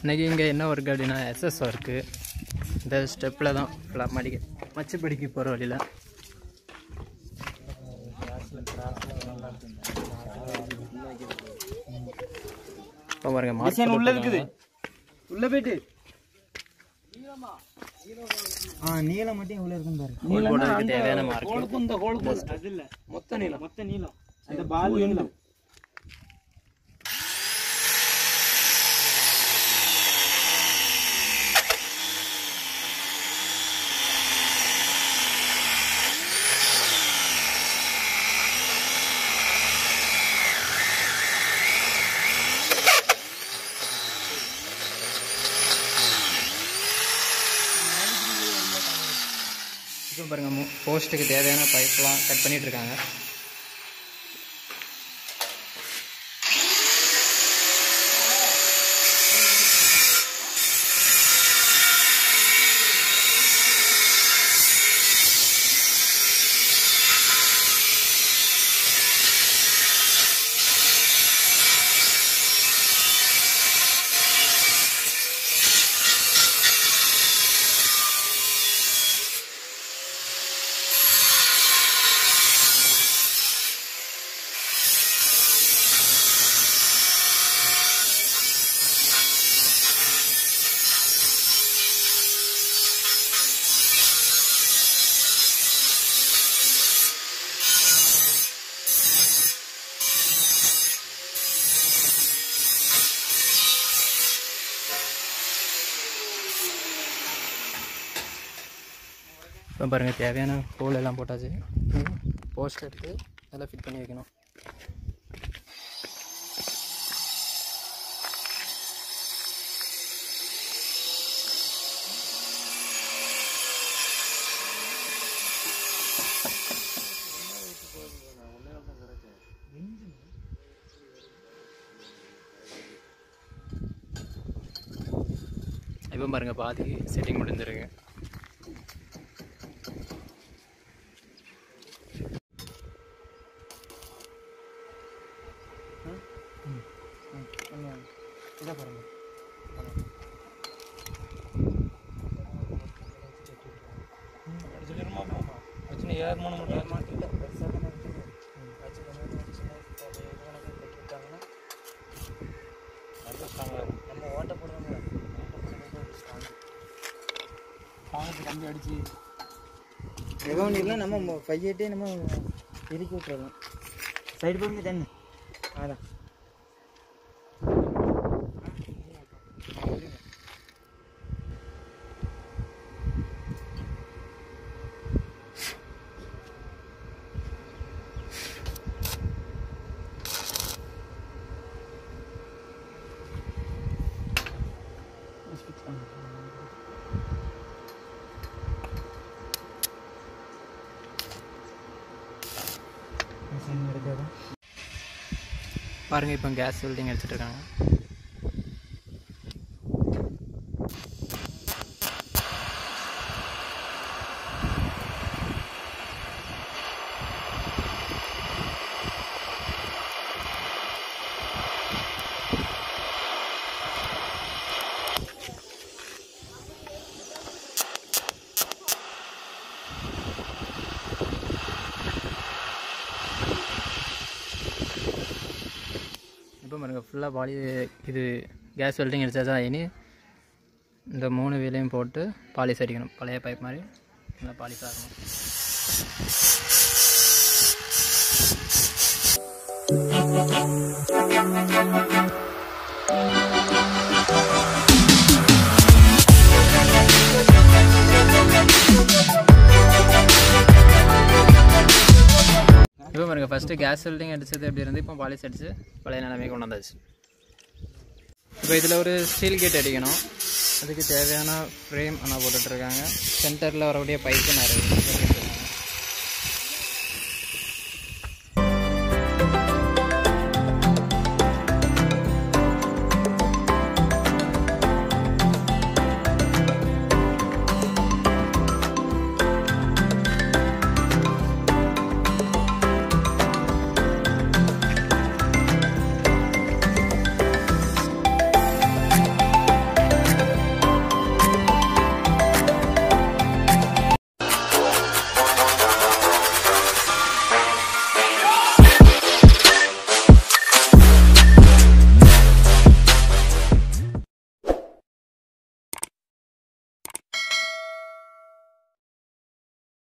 இன்றைக்கி இங்கே என்ன ஒர்க் அப்படின்னா எஸ்எஸ் ஒர்க்கு இந்த ஸ்டெப்பில் தான் ஃபுல்லாக மடிக்க மச்சுப்படிக்கு போகிற வழியில் இப்போ பாருங்க மார்க் உள்ள இருக்குது உள்ள போயிட்டு ஆ நீளம் மட்டும் எவ்வளவு இருக்கும் பாரு ஹோல் போடுறதுக்கு தேவையான மார்க் ஹோலுக்கும் இந்த ஹோலுக்கும் அது இல்ல மொத்த நீளம் மொத்த நீளம் அந்த பால் நீளம் இப்போ பாருங்க மு- போஸ்ட்டுக்கு தேவையான பைப்லாம் கட் பண்ணிட்டு இருக்காங்க இப்போ பாருங்க தேவையான ஹோல் எல்லாம் போட்டாச்சு போஸ்ட் எடுத்து அதெல்லாம் ஃபிட் பண்ணி வைக்கணும் இப்போ பாருங்க பாதி செட்டிங் முடிஞ்சிருக்கு இதை பாருங்க பிரச்சனை ஏகமான மட்டும் இல்லை பெருசாக தானே இருக்குது வச்சு கொஞ்சம் கொஞ்சம் சின்ன இது கணக்கு கட்டிவிட்டாங்கன்னா நல்ல ஸ்ட்ராங்காக இருக்கும் நம்ம ஓட்ட போடுறோம்ல ஓட்ட போடுறது ஸ்ட்ராங் பாகத்தை கம்பி அடிச்சு ஏதோ ஒன்று இல்லை நம்ம பையட்டே நம்ம இறுக்கி விட்டுறலாம் சைடு போடுங்க தண்ணி அதான் எடுக்காத பாருங்க இப்போ கேஸ் வெல்டிங் அடிச்சிட்டு இருக்காங்க இப்போ பாருங்க ஃபுல்லாக பாலி இது கேஸ் வெல்டிங் அடிச்சாச்சா இனி இந்த மூணு வீலையும் போட்டு பாலிஸ் அடிக்கணும் பழைய பைப் மாதிரி நல்லா பாலிஸ் ஆகணும் இப்போ பாருங்க ஃபஸ்ட்டு கேஸ் வெல்டிங் அடிச்சது எப்படி இருந்து இப்போ பாலிஸ் அடிச்சு பழைய நிலைமைக்கு கொண்டு வந்தாச்சு இப்போ இதில் ஒரு ஸ்டீல் கேட் அடிக்கணும் அதுக்கு தேவையான ஃப்ரேம் ஆனால் போட்டுட்ருக்காங்க சென்டரில் வரக்கூடிய பைப்பு நிறைய இருக்கு.